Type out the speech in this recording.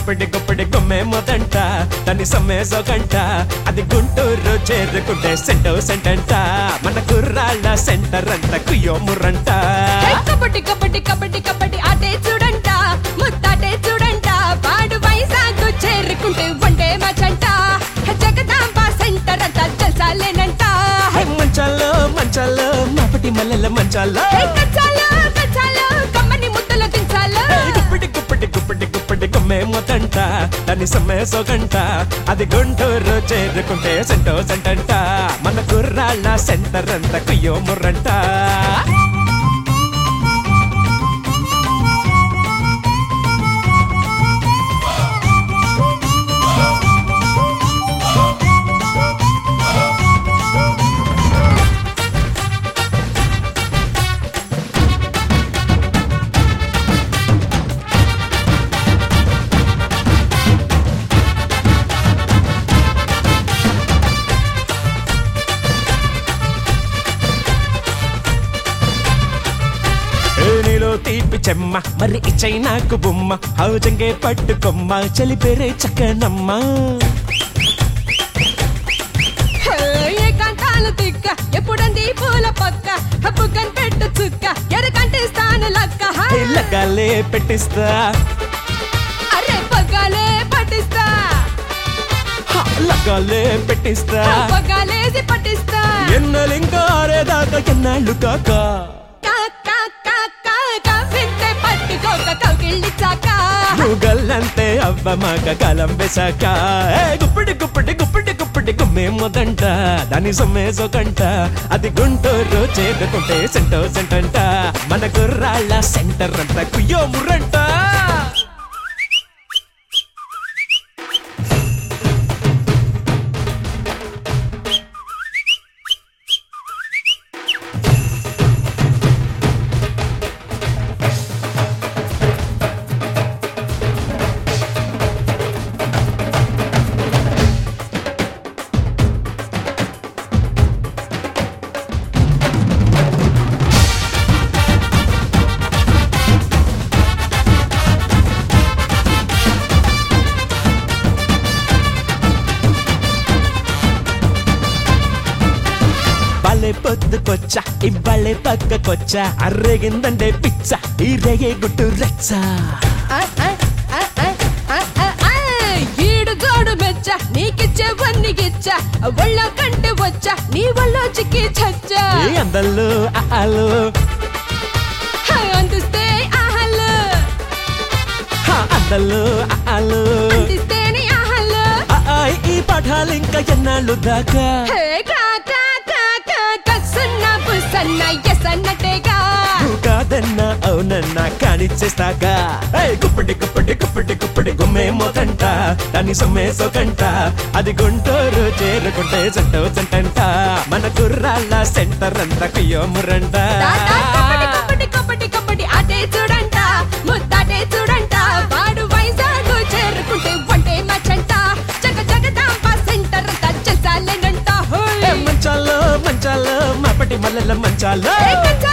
గుప్పిడి గుప్పిడి గుమ్మే మొదంట దాని సమ్మేసో గంట అది గుంటూరు చేరుకుంటే సెంటో సెంటంట మన కుర్రాళ్ళ సెంటర్ అంత కుయ్యో ముర్రంట హే, కబడ్డీ కబడ్డీ కబడ్డీ కబడ్డీ ఆటే చూడంట ముత్తాటే చూడంట వాడు వైజాగ్ చేరుకుంటే వన్డే మచంట హే, జగదాంబ సెంటర్ అంతా జల్సాలేనంట హే, మంచాల్లో మంచాల్లో మాపటి మల్లెల మంచాల్లో హే, కచ్చాలో కచ్చాలో కమ్మని ముద్దలు దించాలో హే, గుప్పిడి గుప్పిడి గుప్పిడి గుప్పిడి గుమ్మే మొదంట దాని సమ్మేసో గంట అది గుంటూరు చేరుకుంటే సెంటో సెంటంట మన కుర్రాళ్ళ సెంటర్ అంత కుయ్యో ముర్రంట ఏ నీలో తీపి చెమ్మ మరి ఇచ్చై నాకు బొమ్మ హౌజంగే పట్టుకొమ్మ చలిపేరే చక్కనమ్మ హే, ఏకాంతాలు తిక్క ఎప్పుడంది పూల పక్క హబ్బు కనిపెట్టు చుక్క ఎరకంటే స్థాను లక్క హా. ఏ లగాలే పెట్టిస్తా అరే పగ్గాలే పట్టిస్తా హ, లగాలే పెట్టిస్తా పగ్గాలేసి పట్టిస్తా ఎన్నలింకా ఆరేదాకా ఎన్నాళ్ళు కాక కా, కా, కా, కా, కా, వింతే పట్టుకోక కౌగిళ్ళి చాక గూగల్లంతే అవ్వ మాక కాలం వేశాక ఏ గుప్పిడి గుప్పిడి గుప్పిడి గుప్పిడి గుమ్మే మొదంట దాని సొమ్మేసో కంట అది గుంటూరు చేరుకుంటే సెంటో సెంటంట మన గుర్రాళ్ళ సెంటర్ అంతా కుయ్యో ముర్రంట బలే పొద్దుకొచ్చా ఇవ్వలే పక్కకొచ్చా అర్రెగిందంటే పిచ్చ ఈ రేగే గుట్టు రెచ్చ ఆ, ఆ, ఆ, ఆ, ఆ, ఆ, ఆ, ఈడు గోడు మెచ్చ నీకిచ్చేవన్నీ గిచ్చ ఒళ్ళో కంటే వచ్చా నీ వల్ల చిక్కి చచ్చా ఏ అందల్లో ఆలు హా, అందిస్తే ఆహల్లు హా, అందల్లో ఆలు అందిస్తేనే ఆహల్లు ఆ, ఆ, ఈ పాఠాలు ఇంకా ఎన్నాళ్ళు దాకా హే కా కా కా కా కసున్న బుసన్న ఎసన్నటేగా నువ్వు కాదన్నా అవునన్నా కానిచ్చేస్తాగా ఏయ్, గుప్పటి గుప్పటి గుప్పటి గుప్పటి గుమ్మే మోకంట దాని సొమ్మేసో కంట అది గుంటూరు చేరుకుంటే సెంటో సెంటంట మన కుర్రాళ్ళ సెంటర్ అంతా కుయ్యో మురంట దా, దా, కబడ్డీ కబడ్డీ కబడ్డీ కబడ్డీ ఆటే చూడంట ముద్దాటే చూడంట వాడు వైజాగ్ చేరుకుంటే వంటే మచంట జగ జగదాంబ సెంటర్ అంతా చేసాలేనంట ఏ మంచాలో మంచాలో మాపటి మల్లెల మంచాలో ఏ కచ్చ